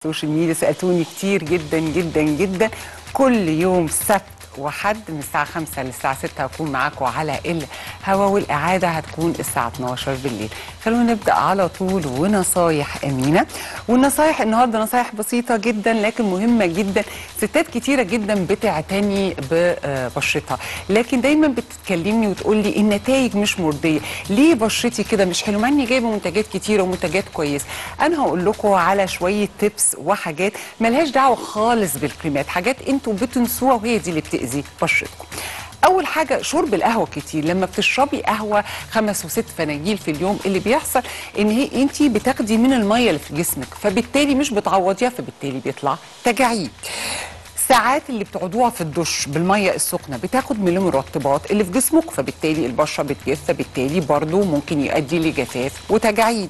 السوشيال ميديا سالتوني كتير جدا جدا جدا كل يوم سبت وحد من الساعة 5 للساعة 6 هكون معاكم على الهوا والإعادة هتكون الساعة 12 بالليل خلونا نبدأ على طول ونصايح أمينة والنصايح النهاردة نصايح بسيطة جدا لكن مهمة جدا ستات كتيرة جدا بتعتني ببشرتها لكن دايما بتتكلمني وتقول لي النتائج مش مرضية ليه بشرتي كده مش حلوة مع اني جايبة منتجات كتيرة ومنتجات كويسة أنا هقول لكم على شوية تيبس وحاجات ملهاش دعوة خالص بالكريمات حاجات انتوا بتنسوها وهي دي اللي بتأذي بشرتكم اول حاجه شرب القهوه كتير لما بتشربي قهوه خمس وست فناجيل في اليوم اللي بيحصل ان هي انت بتاخدي من الميه اللي في جسمك فبالتالي مش بتعوضيها فبالتالي بيطلع تجاعيد ساعات اللي بتقعدوها في الدش بالميه السخنه بتاخد من المرطبات اللي في جسمك فبالتالي البشره بتجف فبالتالي برضو ممكن يؤدي لجفاف وتجاعيد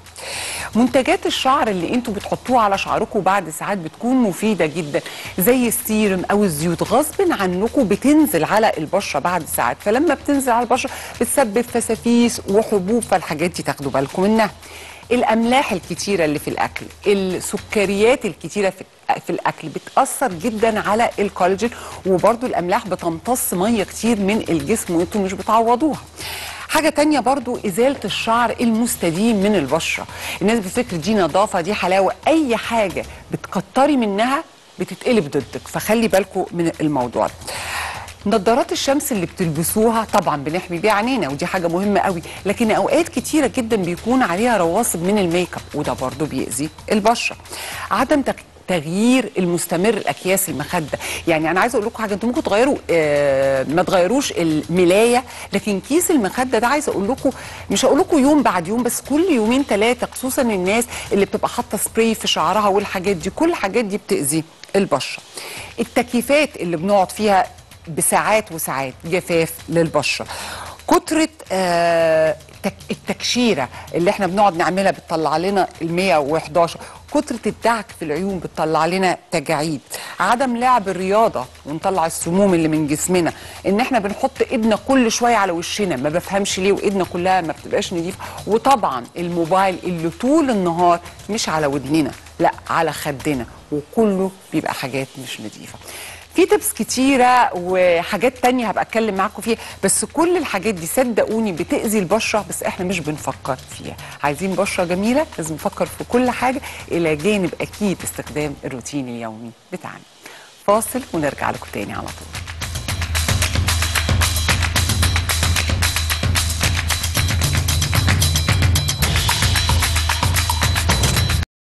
منتجات الشعر اللي انتوا بتحطوها على شعركم بعد ساعات بتكون مفيده جدا زي السيرم او الزيوت غصب عنكم بتنزل على البشره بعد ساعات فلما بتنزل على البشره بتسبب فسافيس وحبوب فالحاجات دي تاخدوا بالكم منها الاملاح الكتيره اللي في الاكل السكريات الكتيره في في الاكل بتاثر جدا على الكولاجين وبرده الاملاح بتمتص ميه كتير من الجسم وانتم مش بتعوضوها حاجه تانية برضو ازاله الشعر المستديم من البشره الناس بتفكر دي نظافه دي حلاوه اي حاجه بتكتري منها بتتقلب ضدك فخلي بالكم من الموضوع ده نظارات الشمس اللي بتلبسوها طبعا بنحمي بيها عينينا ودي حاجه مهمه قوي لكن اوقات كتيره جدا بيكون عليها رواسب من الميك اب وده برضو بيأذي البشره عدم تك تغيير المستمر الاكياس المخده يعني انا عايزه اقول لكم حاجه انتوا ممكن تغيروا آه ما تغيروش الملايه لكن كيس المخده ده عايزه اقول لكم مش هقول لكم يوم بعد يوم بس كل يومين ثلاثه خصوصا الناس اللي بتبقى حاطه سبراي في شعرها والحاجات دي كل الحاجات دي بتاذي البشره التكييفات اللي بنقعد فيها بساعات وساعات جفاف للبشره كتره آه التكشيره اللي احنا بنقعد نعملها بتطلع لنا ال 111 كتره الدعك في العيون بتطلع لنا تجاعيد عدم لعب الرياضه ونطلع السموم اللي من جسمنا ان احنا بنحط ايدنا كل شويه على وشنا ما بفهمش ليه وايدنا كلها ما بتبقاش نظيفه وطبعا الموبايل اللي طول النهار مش على ودننا لا على خدنا وكله بيبقى حاجات مش نظيفه في تبس كتيرة وحاجات تانية هبقى اتكلم معاكم فيها بس كل الحاجات دي صدقوني بتأذي البشرة بس احنا مش بنفكر فيها عايزين بشرة جميلة لازم نفكر في كل حاجة الى جانب اكيد استخدام الروتين اليومي بتاعنا فاصل ونرجع لكم تاني على طول